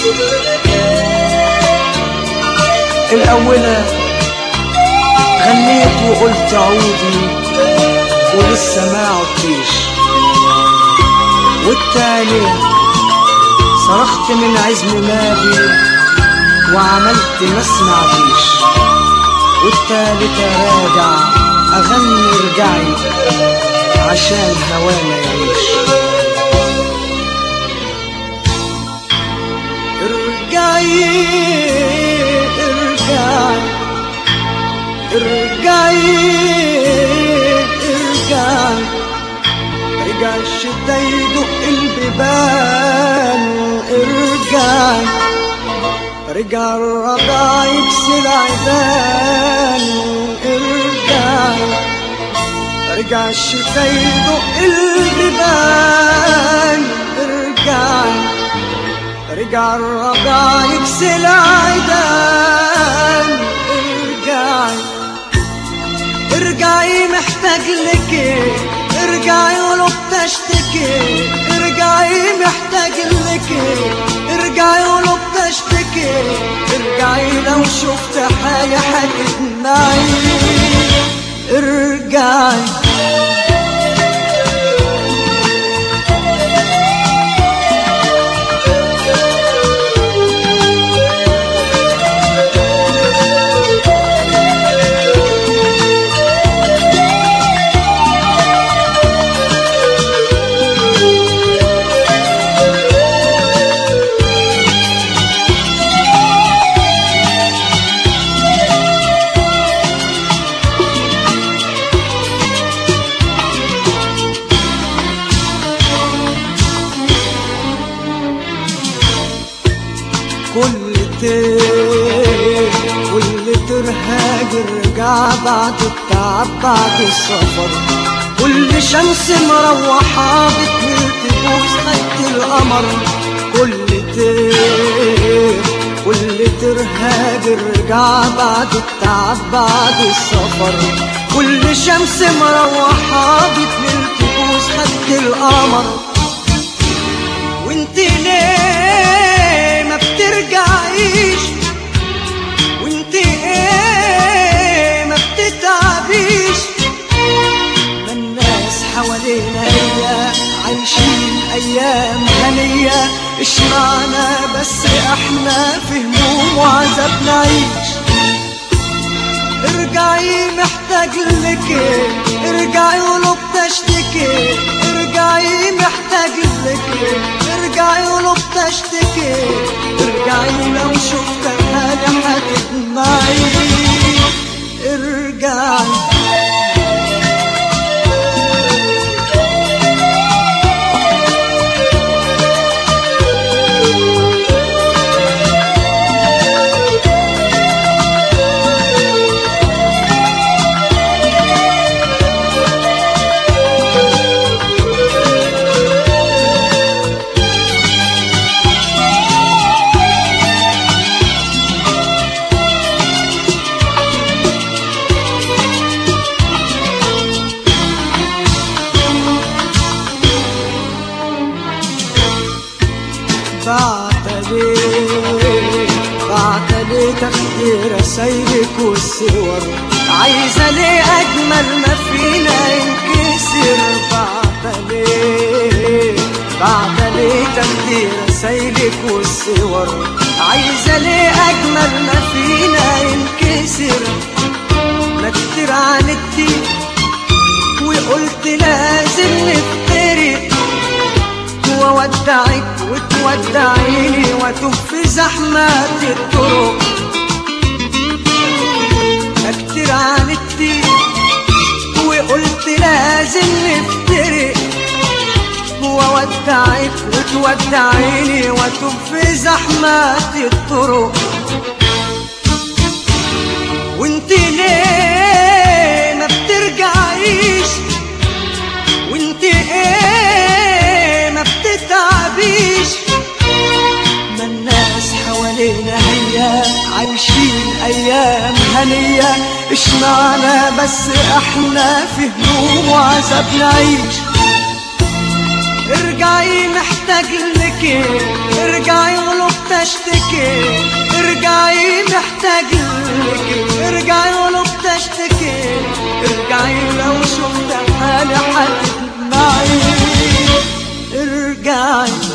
الأولى غنيت وقلت عودي ولسه ما عدتيش والتانية صرخت من عزم مابي وعملت ما سمعتيش والتالتة راجع أغني ارجعي عشان هوانا يعيش ارجعي ارجعي ارجعي ارجعي رجع الشتا يدق البيبان ارجعي رجع الرضا يكسر عيدان ارجعي رجع الشتا يدق البيبان ارجعي رجع الرضا يكسر عيدان ارجعي ارجعي محتاج لك ارجعي ولو بتشتكي ارجعي محتاج لك ارجعي ولو بتشتكي ارجعي لو شفت حاجة هتدمعي ارجعي كل تير كل ترهاج ارجع بعد التعب بعد السفر كل شمس مروحة بتميل تبوس خد القمر كل تير كل ترهاج ارجع بعد التعب بعد السفر كل شمس مروحة بتميل تبوس خد القمر وانت ليه ما بترجعيش وانت ايه ما بتتعبيش ما الناس حوالينا هي عايشين ايام هنية اشمعنا بس احنا في هموم وعذاب نعيش ارجعي محتاج لك ارجعي ولو بتشتكي ارجعي محتاج لك ارجعي ولو بتشتكي ارجعي لو شفت حاجة هتدمعي ارجعي بعتلي بعتلي تاخدي رسايلك والصور عايزة ليه أجمل ما فينا ينكسر بعتلي بعتلي تاخدي رسايلك والصور عايزة ليه أجمل ما فينا ينكسر ما كتير عاندتي وقلت لازم نفترق وودعك وتودعيني واتوب في زحمات الطرق كتير عاندتي وقلت لازم نفترق وودعك وتودعيني واتوب في زحمات الطرق وانت ليه ما بترجعيش وانت ايه ما بتتعبيش ما الناس حوالينا هي عايشين ايام هنية اشمعنا بس احنا في هموم وعذاب نعيش ارجعي محتاج لك ارجعي ولو بتشتكي ارجعي محتاج لك ارجعي ولو بتشتكي ارجعي لو شفت حالي حتدمعي ارجعي